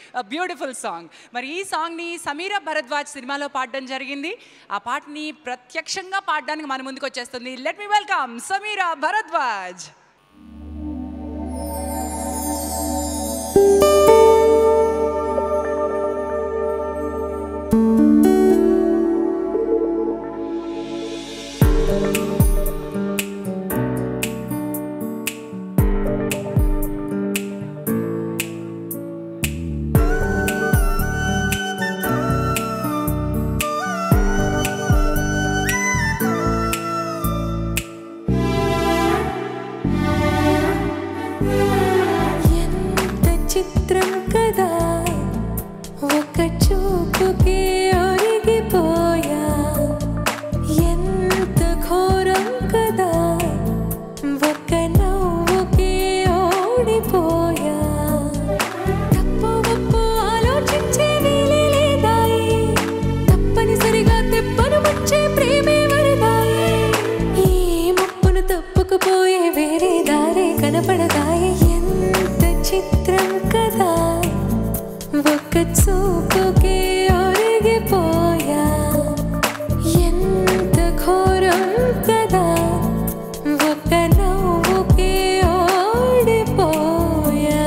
Beautiful song మరి ఈ సాంగ్ని సమీరా భరద్వాజ్ సినిమాలో పాడడం జరిగింది ఆ పాటని ప్రత్యక్షంగా పాడడానికి మన ముందుకు వచ్చేస్తుంది let me welcome Sameera Bharadwaj ఎంత చిత్రం కదా ఒక చూపుకి ఒరిగిపోయా ఎంత ఘోరం కదా ఒక నవ్వుకి ఓడిపోయా తప్పు ఒప్పు ఆలోచించే వీలే లేదాయి తప్పనిసరిగా తెప్పను వచ్చే ప్రేమే వరదాయి ఈ ముప్పును తప్పుకుపోయే వేరే దారే కనపడదాయి ఎంత చిత్రం కదా ఒక్క చూపుకే ఒరిగిపోయా ఎంత ఘోరం కదా ఒక్క నవ్వుకే ఓడిపోయా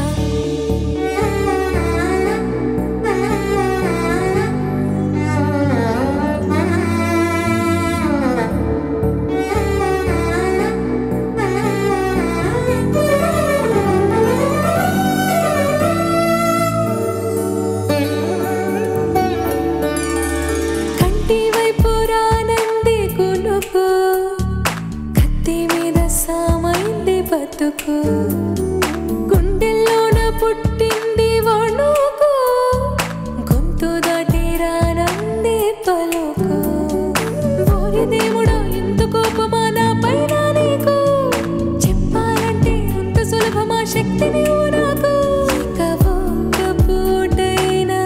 కంటి వైపు రానంది కునుకు కత్తి మీద సామైంది బతుకు గుండెల్లోన పుట్టింది వణుకు గొంతు దాటి రానంది పలుకు ఓరి దేవుడా ఇంత కోపమా నా పైన నీకు చెప్పాలంటే అంత సులభమా శక్తి నీవు నాకు ఇక ఒక్క పూటైనా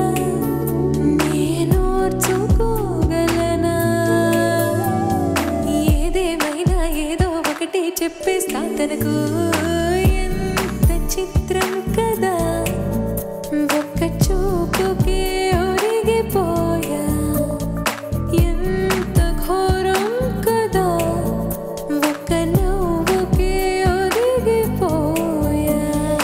నేనోర్చుకోగలనా ఏదేమైనా ఏదో ఒకటి చెప్పేస్తా తనకు ఎంత చిత్రం కదా ఒక్క చూపుకే ఒరిగిపోయా ఎంత ఘోరం కదా ఒక్క నవ్వుకే ఒరిగిపోయా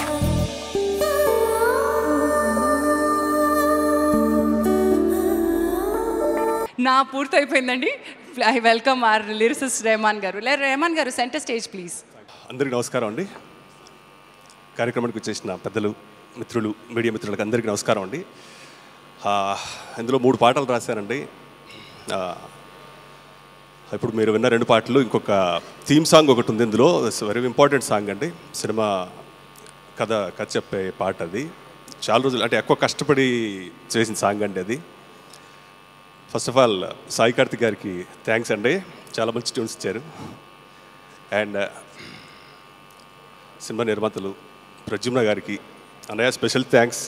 నా పూర్తయిపోయిందండి I welcome our lyricist Rehman garu లే రెహమాన్ గారు సెంటర్ స్టేజ్ ప్లీజ్ అందరికీ నమస్కారం అండి కార్యక్రమానికి వచ్చేసిన పెద్దలు మిత్రులు మీడియా మిత్రులకు అందరికీ నమస్కారం అండి ఆ, ఇందులో మూడు పాటలు రాశానండి ఆ, ఇప్పుడు మీరు విన్న రెండు పాటలు ఇంకొక థీమ్ సాంగ్ ఒకటి ఉంది ఇందులో వెరీ ఇంపార్టెంట్ సాంగ్ అండి సినిమా కథ కథ చెప్పే పాట అది చాలా రోజులు అంటే ఎక్కువ కష్టపడి చేసిన సాంగ్ అండి అది first of all Sai Karthik గారికి థ్యాంక్స్ అండి చాలా మంచి ట్యూన్స్ ఇచ్చారు అండ్ సినిమా నిర్మాతలు ప్రద్యుమ్న గారికి అన్నయ్య స్పెషల్ థ్యాంక్స్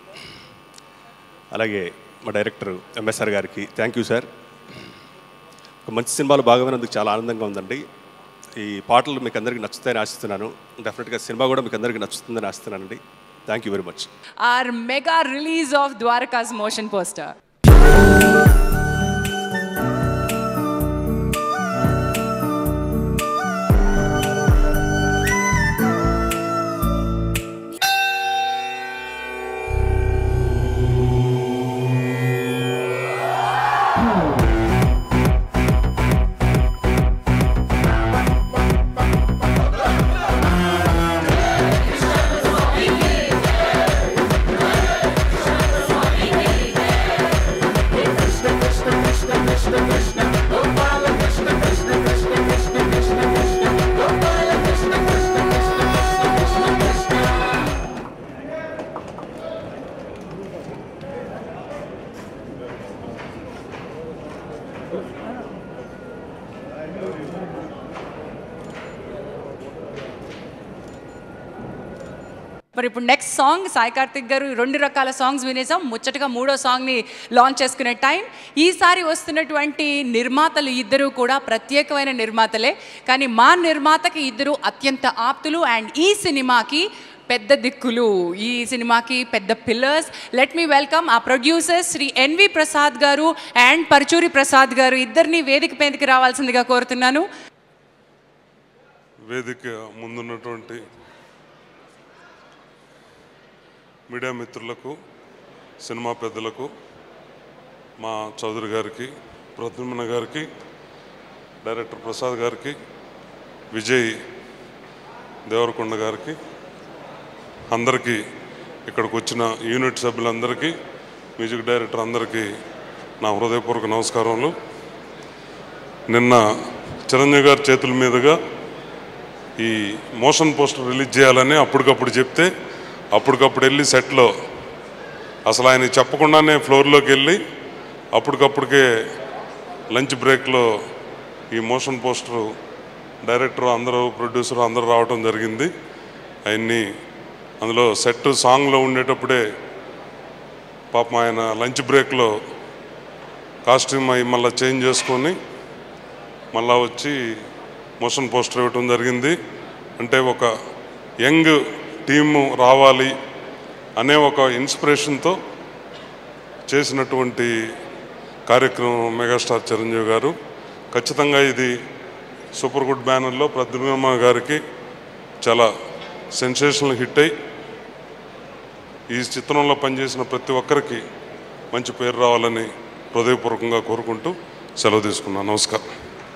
అలాగే మా డైరెక్టర్ ఎంఎస్ఆర్ గారికి థ్యాంక్ యూ సార్ ఒక మంచి సినిమాలు భాగమైనందుకు చాలా ఆనందంగా ఉందండి ఈ పాటలు మీకు అందరికీ నచ్చుతాయని ఆశిస్తున్నాను డెఫినెట్గా సినిమా కూడా మీకు అందరికీ నచ్చుతుందని ఆశిస్తున్నానండి thank you very much our mega release of Dwaraka's motion poster మరి ఇప్పుడు నెక్స్ట్ సాంగ్ సాయి కార్తిక్ గారు రెండు రకాల సాంగ్స్ వినేసాం ముచ్చటగా మూడో సాంగ్ని లాంచ్ చేసుకునే టైం ఈసారి వస్తున్నటువంటి నిర్మాతలు ఇద్దరు కూడా ప్రత్యేకమైన నిర్మాతలే కానీ మా నిర్మాతకి ఇద్దరు అత్యంత ఆప్తులు అండ్ ఈ సినిమాకి పెద్ద దిక్కులు ఈ సినిమాకి పెద్ద పిల్లర్స్ లెట్ మీ వెల్కమ్ ఆ producers Shri NV Prasad garu and Paruchuri Prasad గారు ఇద్దరిని వేదిక మీదకి రావాల్సిందిగా కోరుతున్నాను వేదిక ముందున్నటువంటి మీడియా మిత్రులకు సినిమా పెద్దలకు మా చౌదరి గారికి ప్రద్యుమ్న గారికి డైరెక్టర్ ప్రసాద్ గారికి విజయ్ దేవరకొండ గారికి అందరికీ ఇక్కడికి వచ్చిన యూనిట్ సభ్యులందరికీ మ్యూజిక్ డైరెక్టర్ అందరికీ నా హృదయపూర్వక నమస్కారములు నిన్న చిరంజీవి గారి చేతుల మీదుగా ఈ మోషన్ పోస్టర్ రిలీజ్ చేయాలని అప్పటికప్పుడు చెప్తే అప్పటికప్పుడు వెళ్ళి సెట్లో అసలు ఆయన చెప్పకుండానే ఫ్లోర్లోకి వెళ్ళి అప్పటికప్పటికే లంచ్ బ్రేక్లో ఈ మోషన్ పోస్టర్ డైరెక్టర్ అందరూ ప్రొడ్యూసర్ అందరూ రావడం జరిగింది ఆయన్ని అందులో సెట్ సాంగ్లో ఉండేటప్పుడే పాపం ఆయన లంచ్ బ్రేక్లో కాస్ట్యూమ్ అవి మళ్ళీ చేంజ్ చేసుకొని మళ్ళా వచ్చి మోషన్ పోస్టర్ ఇవ్వటం జరిగింది అంటే ఒక యంగ్ టీము రావాలి అనే ఒక ఇన్స్పిరేషన్తో చేసినటువంటి కార్యక్రమం మెగాస్టార్ చిరంజీవి గారు ఖచ్చితంగా ఇది సూపర్ గుడ్ బ్యానర్లో ప్రద్యుమ్న గారికి చాలా సెన్సేషనల్ హిట్ అయి ఈ చిత్రంలో పనిచేసిన ప్రతి ఒక్కరికి మంచి పేరు రావాలని హృదయపూర్వకంగా కోరుకుంటూ సెలవు తీసుకున్నాను నమస్కారం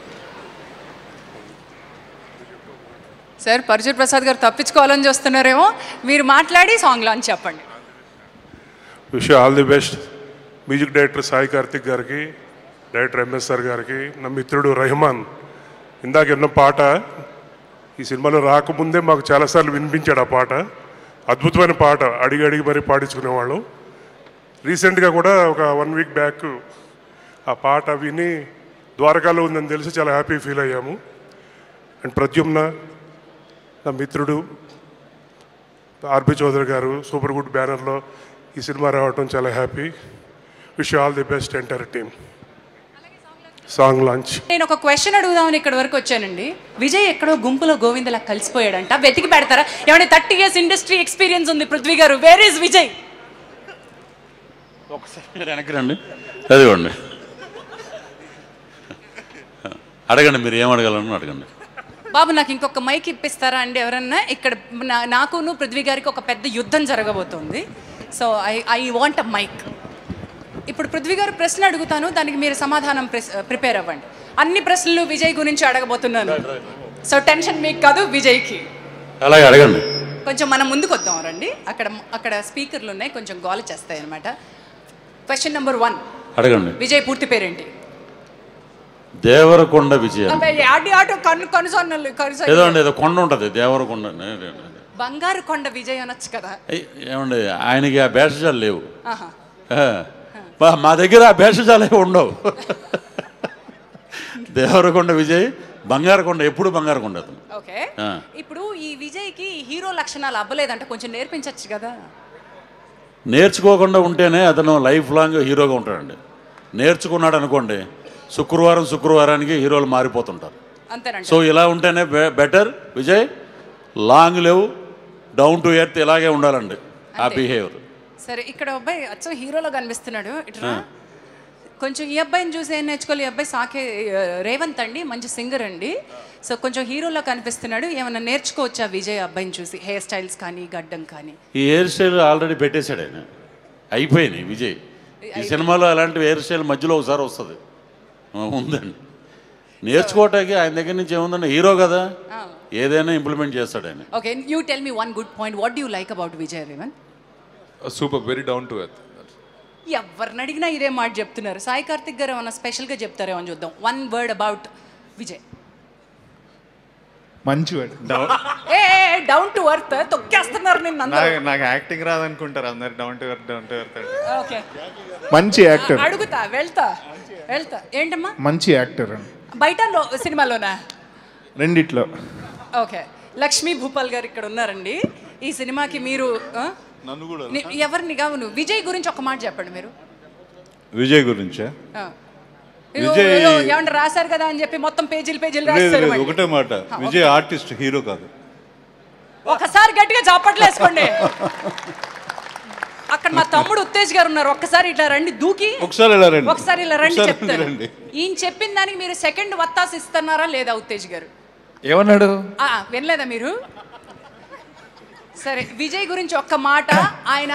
సార్ పరచూరి ప్రసాద్ గారు తప్పించుకోవాలని చూస్తున్నారేమో మీరు మాట్లాడి సాంగ్ లాంచ్ చెప్పండి wish all the best music director Sai Karthik గారికి డైరెక్టర్ ఎంఎస్ఆర్ గారికి నా మిత్రుడు రెహమాన్ ఇందాక ఎన్న పాట ఈ సినిమాలో రాకముందే మాకు చాలాసార్లు వినిపించాడు ఆ పాట అద్భుతమైన పాట అడిగి అడిగి మరీ పాడించుకునేవాళ్ళం రీసెంట్గా కూడా ఒక వన్ వీక్ బ్యాక్ ఆ పాట విని ద్వారకాలో ఉందని తెలిసి చాలా హ్యాపీ ఫీల్ అయ్యాము అండ్ ప్రద్యుమ్న నా మిత్రుడు ఆర్పి చౌదరి గారు సూపర్ గుడ్ బ్యానర్లో ఈ సినిమా రావటం చాలా happy wish all the best entire team song launch నేను ఒక క్వశ్చన్ అడుగుదామని ఇక్కడ వరకు వచ్చానండి విజయ్ ఎక్కడో గుంపులో గోవిందలా కలిసిపోయాడంట వెతికి పెడతారా ఏమంటే థర్టీ ఇయర్స్ ఇండస్ట్రీ ఎక్స్పీరియన్స్ ఉంది పృథ్వీ గారు వేర్ ఇస్ విజయ్ ఒకసారి మీరు వెనక్కి రండి చదివండి అడగండి మీరు ఏం అడగాలని అడగండి బాబు నాకు ఇంకొక మైక్ ఇప్పిస్తారా అండి ఎవరన్నా ఇక్కడ నా- నాకును పృథ్వీ గారికి ఒక పెద్ద యుద్ధం జరగబోతోంది so I I want a mic ఇప్పుడు పృథ్వీ గారు ప్రశ్న అడుగుతాను దానికి మీరు సమాధానం ప్రిపేర్ అవ్వండి అన్ని ప్రశ్నలు విజయ్ గురించి అడగబోతున్నాను సో టెన్షన్ మీకు కాదు విజయ్కి అలాగే అడగండి కొంచెం మనం ముందుకు వద్దాం రండి అక్కడ అక్కడ స్పీకర్లు ఉన్నాయి కొంచెం గోల చేస్తాయి అనమాట క్వశ్చన్ నెంబర్ వన్ అడగండి విజయ్ పూర్తి పేరేంటి దేవరకొండ విజయం అబ్బాయి, ఆటి ఆటో కన్ను కనుసొన్నలు కనుసొ ఏదో అండి ఏదో కొండ ఉంటుంది దేవరకొండ నే- నే- నే- బంగారు కొండ విజయ్ అనొచ్చు కదా ఏయ్, ఏమండి ఆయనకి ఆ భేషజాలు లేవు ఆహా ఆ, బా- మా దగ్గర ఆ భేషజాలే ఉండవు దేవరకొండ విజయ్ బంగారకొండ ఎప్పుడు బంగారకొండ అతను ఓకే ఆ. ఇప్పుడు ఈ విజయ్కి హీరో లక్షణాలు అవ్వలేదంట కొంచెం నేర్పించవచ్చు కదా నేర్చుకోకుండా ఉంటేనే అతను లైఫ్ లాంగ్ హీరోగా ఉంటాడండి నేర్చుకున్నాడు అనుకోండి శుక్రవారం శుక్రవారానికి హీరోలు మారిపోతుంటారు అంతేనంట సో ఇలా ఉంటేనే బె- బెటర్ విజయ్ లాంగ్ లేవు డౌన్ టు ఎర్త్ ఇలాగే ఉండాలండి ఆ అంతే. బిహేవియర్ సరే ఇక్కడ అబ్బాయి అచ్చం హీరోలో కనిపిస్తున్నాడు ఇట్లా కొంచెం ఈ అబ్బాయిని చూసి ఏం నేర్చుకోవాలి ఈ అబ్బాయి సాకే ఆ, రేవంత్ అండి మంచి సింగర్ అండి సో కొంచెం హీరోలో కనిపిస్తున్నాడు ఏమన్నా నేర్చుకోవచ్చా విజయ్ అబ్బాయిని చూసి హెయిర్ స్టైల్స్ కానీ గడ్డం కానీ ఈ హెయిర్ స్టైల్ ఆల్రెడీ పెట్టేశాడు ఆయన అయిపోయినాయి విజయ్ ఈ సినిమాలో అలాంటి హెయిర్ స్టైల్ మధ్యలో ఒకసారి వస్తుంది ఆ, ఉందండి నేర్చుకోవటానికి ఆయన దగ్గర నుంచి ఏముందండి హీరో కదా ఏదైనా ఇంప్లిమెంట్ చేస్తాడు ఆయన okay you tell me one good point what you like about Vijay Revanth super very down to earth ఎవరిని అడిగినా ఇదే మాట చెప్తున్నారు సాయి కార్తిక్ గారు ఏమన్నా స్పెషల్గా చెప్తారేమో అని చూద్దాం వన్ వర్డ్ అబౌట్ విజయ్ మంచివాడు down a down to earth తొక్కేస్తున్నారు నిన్ను అందరూ నాకు నాకు యాక్టింగ్ రాదనుకుంటారు అందరు down to earth down to earth okay మంచి యాక్టర్ అడుగుతా వెళ్తా వెళ్తా ఏంటమ్మా మంచి యాక్టర్ బయట లో- సినిమాలోనా రెండిట్లో ఓకే లక్ష్మీ భూపాల్ గారు ఇక్కడ ఉన్నారండి ఈ సినిమాకి మీరు ఆ? నన్ను కూడా ని- ఎవరిని కావును విజయ్ గురించి ఒక మాట చెప్పండి మీరు విజయ్ గురించా ఆ. ఏదో- విజయ్- ఏదో ఏమన్నా రాశారు కదా అని చెప్పి మొత్తం పేజీలు పేజీలు లేదు రాస్తారు లేదు మళ్ళీ. ఒకటే మాట విజయ్ ఆర్టిస్ట్ హీరో కాదు ఒకసారి గట్టిగా చప్పట్లు వేసుకోండి అక్కడ మా తమ్ముడు ఉత్తేజ్ గారు ఉన్నారు ఒక్కసారి ఇట్లా రండి దూకి ఒకసారి ఇలా రండి. ఒకసారి ఇలా రండి ఒకసారి చెప్తారు రండి. ఈయన చెప్పిన దానికి మీరు సెకండ్ వత్తాసు ఇస్తున్నారా లేదా ఉత్తేజ్ గారు ఏమన్నాడు ఆ, వినలేదా మీరు సరే విజయ్ గురించి ఒక్క మాట ఆయన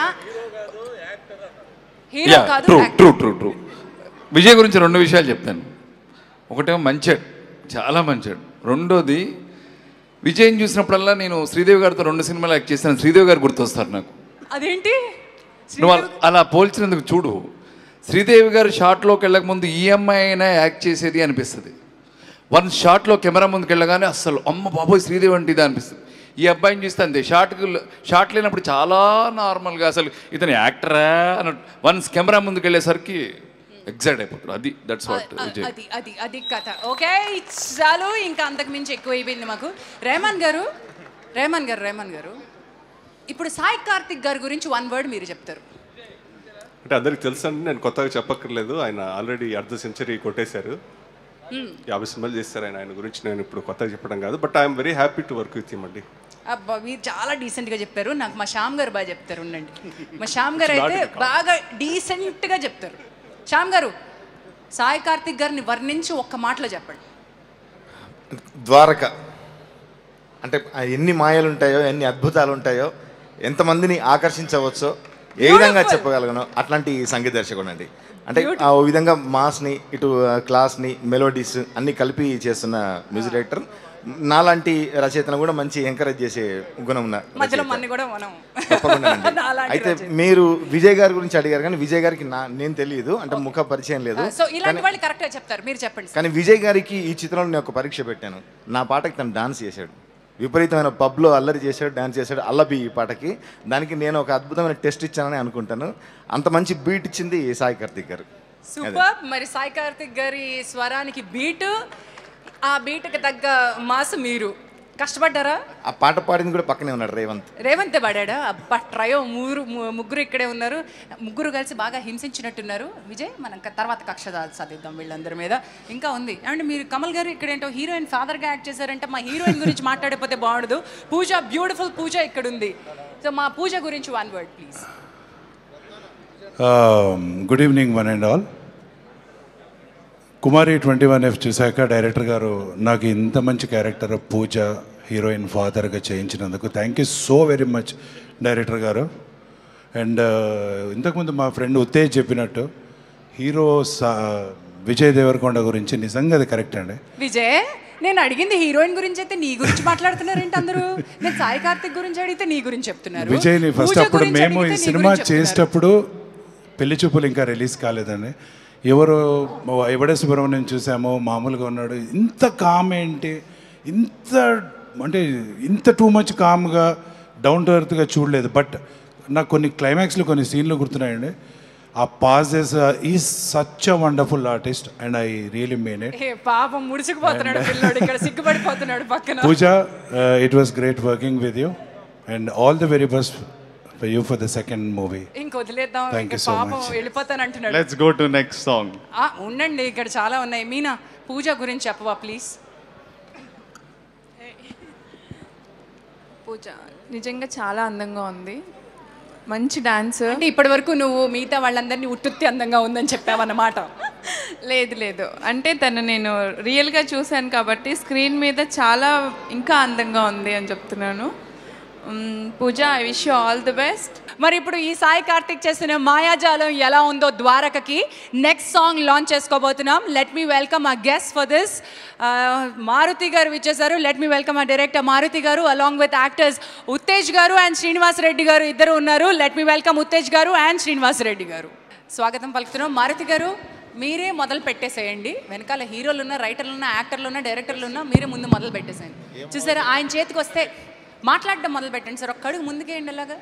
హీరో యా కాదు true actor. True true true Vijay గురించి రెండు విషయాలు చెప్తాను ఒకటేమో మంచాడు చాలా మంచాడు రెండోది విజయ్ని చూసినప్పుడల్లా నేను శ్రీదేవి గారితో రెండు సినిమాలు యాక్ట్ చేశాను శ్రీదేవి గారు గుర్తొస్తారు నాకు అదేంటి నువ్వు అలా- అలా పోల్చినందుకు చూడు శ్రీదేవి గారు షార్ట్లోకి వెళ్ళక ముందు ఈ అమ్మాయి అయినా యాక్ట్ చేసేది అనిపిస్తుంది వన్ షార్ట్లో కెమెరా ముందుకు వెళ్ళగానే అస్సలు అమ్మ బాబోయ్ శ్రీదేవి అంటే ఇది అనిపిస్తుంది ఈ అబ్బాయిని చూస్తే అంతే షార్ట్కి షార్ట్ లేనప్పుడు చాలా నార్మల్గా అసలు ఇతను యాక్టరా అన్నట్టు వన్స్ కెమెరా ముందుకు వెళ్ళేసరికి ఎగ్జైట్ అయిపోతారు అది దట్స్ వాట్ అ- విజయ్ అది అది అది కథ ఓకే చాలు ఇంకా అంతకు మించి ఎక్కువ అయిపోయింది మాకు రెహమాన్ గారు రెహమాన్ గారు రెహమాన్ గారు ఇప్పుడు సాయి కార్తిక్ గారి గురించి వన్ వర్డ్ మీరు చెప్తారు అంటే అందరికి తెలుసు అండి నేను కొత్తగా చెప్పక్కర్లేదు ఆయన ఆల్రెడీ అర్ధ సెంచరీ కొట్టేశారు యాభై సినిమాలు చేశారు ఆయన ఆయన గురించి నేను ఇప్పుడు కొత్తగా చెప్పడం కాదు but I'm very happy to work with him అండి అబ్బా మీరు చాలా డీసెంట్గా చెప్పారు నాకు మా శ్యామ్ గారు బాగా చెప్తారు ఉండండి మా శ్యామ్ గారు అయితే బాగా డీసెంట్గా చెప్తారు శ్యామ్ గారు సాయి కార్తిక్ గారిని వర్ణించి ఒక్క మాటలో చెప్పండి ద్వారక అంటే ఆ ఎన్ని మాయలు ఉంటాయో ఎన్ని అద్భుతాలు ఉంటాయో ఎంతమందిని ఆకర్షించవచ్చో ఏ విధంగా చెప్పగలను అట్లాంటి సంగీత దర్శకుడు అండి అంటే ఆ ఓ విధంగా మాస్ని ఇటు ఆ, క్లాస్ని మెలోడీస్ అన్ని కలిపి చేస్తున్న మ్యూజిక్ డైరెక్టర్ నాలాంటి రచయితను కూడా మంచి ఎంకరేజ్ చేసే గుణం ఉన్న మధ్యలో రచయిత. మన్ని కూడా మనం తప్పకుండా అండి. నాలాంటి అయితే రచయిత. మీరు విజయ్ గారి గురించి అడిగారు కానీ విజయ్ గారికి నా నేను తెలియదు అంటే ముఖ పరిచయం లేదు సో ఇలాంటి కానీ- వాళ్ళు కరెక్ట్గా చెప్తారు మీరు చెప్పండి కానీ విజయ్ గారికి ఈ చిత్రంలో నేను ఒక పరీక్ష పెట్టాను నా పాటకి తను డాన్స్ చేశాడు విపరీతమైన పబ్లో అల్లరి చేశాడు డాన్స్ చేశాడు అల్లబి ఈ పాటకి దానికి నేను ఒక అద్భుతమైన టెస్ట్ ఇచ్చానని అనుకుంటాను అంత మంచి బీట్ ఇచ్చింది సాయి కార్తిక్ గారు సూపర్ మరి సాయి కార్తిక్ గారి స్వరానికి బీట్ ఆ బీట్కి తగ్గ మాస్ మీరు కష్టపడ్డారా ఆ పాట పాడింది కూడా పక్కనే ఉన్నాడు రేవంత్ రేవంత్ పడాడా అబ్బా ట్రయో ముగ్గురు ము- ముగ్గురు ఇక్కడే ఉన్నారు ముగ్గురు కలిసి బాగా హింసించినట్టున్నారు విజయ్ మనం క- తర్వాత కక్ష సా- సాధిద్దాం వీళ్ళందరి మీద ఇంకా ఉంది అండ్ మీరు కమల్ గారు ఇక్కడ ఏంటో హీరోయిన్ ఫాదర్గా యాక్ట్ చేశారంటే మా హీరోయిన్ గురించి మాట్లాడకపోతే బాగుండదు పూజ బ్యూటిఫుల్ పూజ ఇక్కడ ఉంది సో మా పూజ గురించి one word please good evening one and all Kumari twenty one F చూశాక డైరెక్టర్ గారు నాకు ఇంత మంచి క్యారెక్టర్ పూజ హీరోయిన్ ఫాదర్గా చేయించినందుకు thank you so very much director garu and ఇంతకుముందు మా ఫ్రెండ్ ఉత్తేజ్ చెప్పినట్టు హీరో సా విజయ్ దేవరకొండ గురించి నిజంగా అది కరెక్ట్ అండి విజయ్ నేను అడిగింది హీరోయిన్ గురించి అయితే నీ గురించి మాట్లాడుతున్నారేంటి అందరూ నేను సాయి కార్తిక్ గురించి అడిగితే నీ గురించి చెప్తున్నారు విజయ్ని ఫస్ట్ పూజ అప్పుడు గురించి మేము ఈ అడిగితే నీ సినిమా గురించి చెప్తున్నారు. చేసేటప్పుడు పెళ్లి చూపులు ఇంకా రిలీజ్ కాలేదండి ఎవరు ఎవడే సుబ్రహ్మణ్యం చూసామో మామూలుగా ఉన్నాడు ఇంత కామ్ ఏంటి ఇంత అంటే ఇంత టూ మచ్ కామ్గా డౌన్ టు ఎర్త్గా చూడలేదు బట్ నాకు కొన్ని క్లైమాక్స్లో కొన్ని సీన్లు గుర్తున్నాయండి ఆ పాజెస్ ఈ such a wonderful artist and I really mean it ఏ పాపం ముడుచుకుపోతున్నాడు పిల్లోడు ఇక్కడ సిగ్గుపడిపోతున్నాడు పక్కన Pooja it was great working with you and all the very best for you for the second movie ఇంక వదిలేద్దాం Thank ఇంకా you so పాపం much. వెళ్ళిపోతాను అంటున్నాడు let's go to next song ఆ, ఉండండి ఇక్కడ చాలా ఉన్నాయి మీనా పూజ గురించి చెప్పవా ప్లీజ్ పూజ నిజంగా చాలా అందంగా ఉంది మంచి డాన్స్ అంటే ఇప్పటి వరకు నువ్వు మిగతా వాళ్ళందరినీ ఉట్టుత్తి అందంగా ఉందని చెప్పావన్నమాట లేదు లేదు అంటే తను నేను రియల్గా చూశాను కాబట్టి స్క్రీన్ మీద చాలా ఇంకా అందంగా ఉంది అని చెప్తున్నాను hmm, Pooja I wish you all the best మరి ఇప్పుడు ఈ సాయి కార్తిక్ చేసిన మాయాజాలం ఎలా ఉందో ద్వారకకి నెక్స్ట్ సాంగ్ లాంచ్ చేసుకోబోతున్నాం లెట్ మీ వెల్కమ్ ఆ guest for this Maruthi garu ఇచ్చేసారు లెట్ మీ వెల్కమ్ ఆ director Maruthi garu along with actors Uttej గారు అండ్ శ్రీనివాస్ రెడ్డి గారు ఇద్దరు ఉన్నారు లెట్ మీ వెల్కమ్ ఉత్తేజ్ గారు అండ్ శ్రీనివాస్ రెడ్డి గారు స్వాగతం పలుకుతున్నాం మారుతి గారు మీరే మొదలు పెట్టేసేయండి వెనకాల హీరోలు ఉన్న రైటర్లు ఉన్న యాక్టర్లు ఉన్న డైరెక్టర్లు ఉన్న మీరే ముందు మొదలు పెట్టేసేయండి చూసారా ఆయన చేతికి వస్తే మాట్లాడడం మొదలు పెట్టండి సార్ ఒక్క అడుగు ముందుకేయండి అలాగా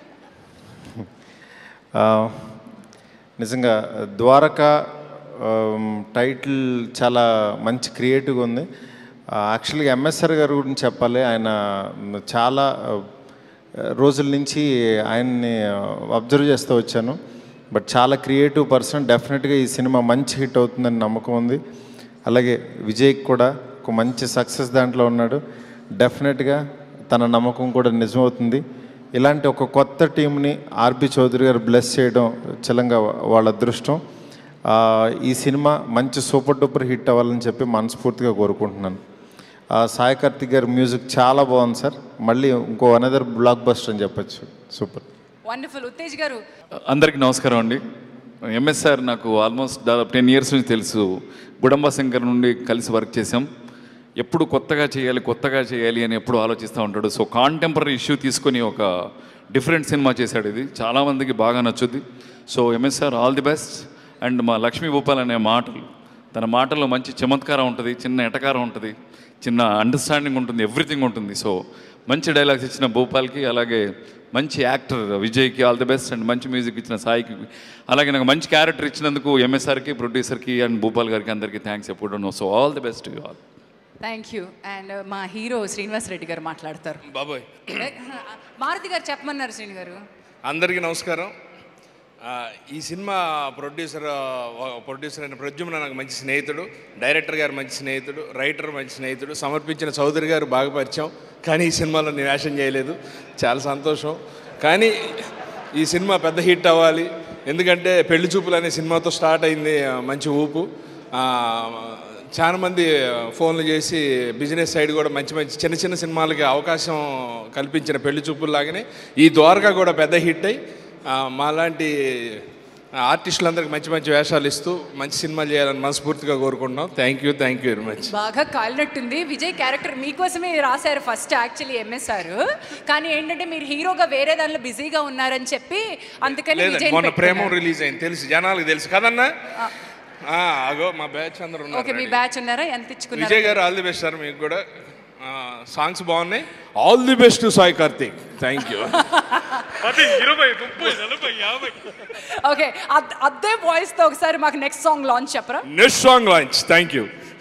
ఆ, నిజంగా ద్వారక ఆమ్, టైటిల్ చాలా మంచి క్రియేటివ్గా ఉంది యాక్చువల్గా ఎంఎస్ఆర్ గారి గురించి చెప్పాలి ఆయన చాలా ఆ, రోజుల నుంచి ఆయన్ని అబ్జర్వ్ చేస్తూ వచ్చాను బట్ చాలా క్రియేటివ్ పర్సన్ డెఫినెట్గా ఈ సినిమా మంచి హిట్ అవుతుందని నమ్మకం ఉంది అలాగే విజయ్కి కూడా ఒక మంచి సక్సెస్ దాంట్లో ఉన్నాడు డెఫినెట్గా తన నమ్మకం కూడా నిజమవుతుంది ఇలాంటి ఒక కొత్త టీంని ఆర్బి చౌదరి గారు బ్లెస్ చేయడం చలంగా వాళ్ళ అదృష్టం ఆ, ఈ సినిమా మంచి సూపర్ డూపర్ హిట్ అవ్వాలని చెప్పి మనస్ఫూర్తిగా కోరుకుంటున్నాను ఆ, సాయి కార్తిక్ గారి మ్యూజిక్ చాలా బాగుంది సార్ మళ్ళీ ఇంకో అనదర్ బ్లాక్ బస్టర్ అని చెప్పొచ్చు సూపర్ వండర్ఫుల్ ఉత్తేజ్ గారు అందరికీ నమస్కారం అండి ఎంఎస్ఆర్ నాకు ఆల్మోస్ట్ దాదాపు టెన్ ఇయర్స్ నుంచి తెలుసు గుడంబ శంకర్ నుండి కలిసి వర్క్ చేసాం ఎప్పుడు కొత్తగా చేయాలి కొత్తగా చేయాలి అని ఎప్పుడు ఆలోచిస్తూ ఉంటాడు సో కాంటెంపరీ ఇష్యూ తీసుకొని ఒక డిఫరెంట్ సినిమా చేశాడు ఇది చాలామందికి బాగా నచ్చుద్ది so MSR all the best and మా లక్ష్మీ భూపాల్ అనే మాటలు తన మాటల్లో మంచి చమత్కారం ఉంటుంది చిన్న ఎటకారం ఉంటుంది చిన్న అండర్స్టాండింగ్ ఉంటుంది ఎవ్రీథింగ్ ఉంటుంది సో మంచి డైలాగ్స్ ఇచ్చిన భూపాల్కి అలాగే మంచి యాక్టర్ విజయ్కి ఆల్ ది బెస్ట్ అండ్ మంచి మ్యూజిక్ ఇచ్చిన సాయికి అలాగే నాకు మంచి క్యారెక్టర్ ఇచ్చినందుకు ఎంఎస్ఆర్కి ప్రొడ్యూసర్కి అండ్ భూపాల్ గారికి అందరికీ థ్యాంక్స్ ఎప్పుడు no so all the best you all thank you and మా హీరో శ్రీనివాస్ రెడ్డి గారు మాట్లాడతారు బాబోయ్ మారుతి గారు చెప్పమన్నారు శ్రీని గారు అందరికీ నమస్కారం ఆ, ఈ సినిమా ప్రొడ్యూసర్ ఆ, ప్రొడ్యూసర్ అయిన ప్రద్యుమ్న నాకు మంచి స్నేహితుడు డైరెక్టర్ గారు మంచి స్నేహితుడు రైటర్ మంచి స్నేహితుడు సమర్పించిన చౌదరి గారు బాగా పరిచయం కానీ ఈ సినిమాలో నేను వేషం చేయలేదు చాలా సంతోషం కానీ ఈ సినిమా పెద్ద హిట్ అవ్వాలి ఎందుకంటే పెళ్లి చూపులు అనే సినిమాతో స్టార్ట్ అయింది ఆ, మంచి ఊపు ఆ, చాలా మంది ఫోన్లు చేసి బిజినెస్ సైడ్ కూడా మంచి మంచి చిన్న చిన్న సినిమాలకి అవకాశం కల్పించిన పెళ్లి చూపుల్లాగానే ఈ ద్వారకా కూడా పెద్ద హిట్ అయ్యి ఆ, మాలాంటి ఆర్టిస్టులందరికీ మంచి మంచి వేషాలు ఇస్తూ మంచి సినిమాలు చేయాలని మనస్ఫూర్తిగా కోరుకుంటున్నాం thank you thank you very much బాగా కాలినట్టుంది విజయ్ క్యారెక్టర్ మీకోసమే రాశారు ఫస్ట్ యాక్చువల్లీ ఎంఎస్ఆర్ కానీ ఏంటంటే మీరు హీరోగా వేరే దానిలో బిజీగా ఉన్నారని చెప్పి అందుకని లేదండి విజయ్ మొన్న ప్రేమం రిలీజ్ అయింది తెలుసు జనాలకు తెలుసు కదన్నా ఆ, అగో మా బ్యాచ్ అందరూ ఓకే ఉన్నారు మీ ready. బ్యాచ్ ఉన్నారా ఎంత ఇచ్చుకున్నారు విజయ్ గారు ఆల్ ది బెస్ట్ సార్ మీకు కూడా సాంగ్స్ బాగున్నాయి all the best Sai Karthik thank you పది ఇరవై ముప్పై నలభై యాభై ఓకే అద్దే వాయిస్ తో ఒకసారి మాకు నెక్స్ట్ సాంగ్ లాంచ్ చెప్పరా next song launch thank you